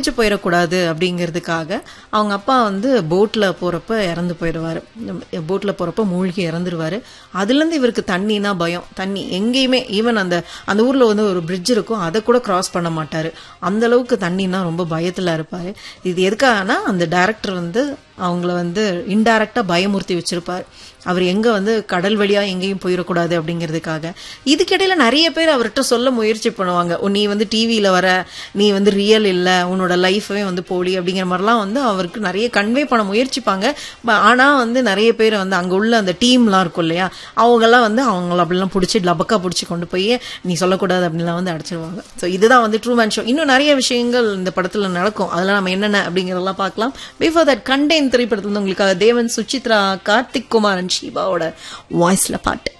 தப்பிச்சு போயிடக்கூடாது அப்படிங்கிறதுக்காக அவங்க அப்பா வந்து போட்ல போறப்ப இறந்து போயிடுவாரு போட்ல போறப்ப மூழ்கி இறந்துருவாரு அதுல இருந்து இவருக்கு தண்ணினா பயம் தண்ணி எங்கேயுமே ஈவன் அந்த அந்த ஊர்ல வந்து ஒரு பிரிட்ஜ் இருக்கும் அதை கூட கிராஸ் பண்ண மாட்டாரு அந்த அளவுக்கு தண்ணினா ரொம்ப பயத்துல இருப்பாரு இது எதுக்காகனா அந்த டைரக்டர் வந்து அவங்கள வந்து இன்டைரக்டா பயமுறுத்தி வச்சிருப்பார் அவர் எங்க வந்து கடல் வழியா எங்கேயும் போயிடக்கூடாது அப்படிங்கிறதுக்காக இதுக்கிடையில நிறைய பேர் அவர்கிட்ட சொல்ல முயற்சி பண்ணுவாங்க "ஓ, நீ வந்து டிவியில வர நீ வந்து ரியல் இல்ல உன்னோட லைஃபே வந்து போலி அப்படிங்கிற மாதிரிலாம் வந்து அவருக்கு நிறைய கன்வே பண்ண முயற்சிப்பாங்க ப- ஆனா வந்து நிறைய பேர் வந்து அங்க உள்ள அந்த டீம்லாம் இருக்கும் இல்லையா அவங்கெல்லாம் வந்து அவங்கள அப்படிலாம் பிடிச்சி லபக்கா பிடிச்சி கொண்டு போய் நீ சொல்லக்கூடாது அப்படின்லாம் வந்து அடிச்சிருவாங்க ஸோ இதுதான் வந்து ட்ரூ மேன் ஷோ இன்னும் நிறைய விஷயங்கள் இந்த படத்துல நடக்கும் அதெல்லாம் நம்ம என்னென்ன அப்படிங்கறதெல்லாம் பார்க்கலாம் பிஃபோர் தட் கண்டெயின் திரைப்படத்துல வந்து உங்களுக்காக தேவன் சுசித்ரா கார்த்திக் குமாரன் ஷீபாவோட வாய்ஸ்ல பாட்டு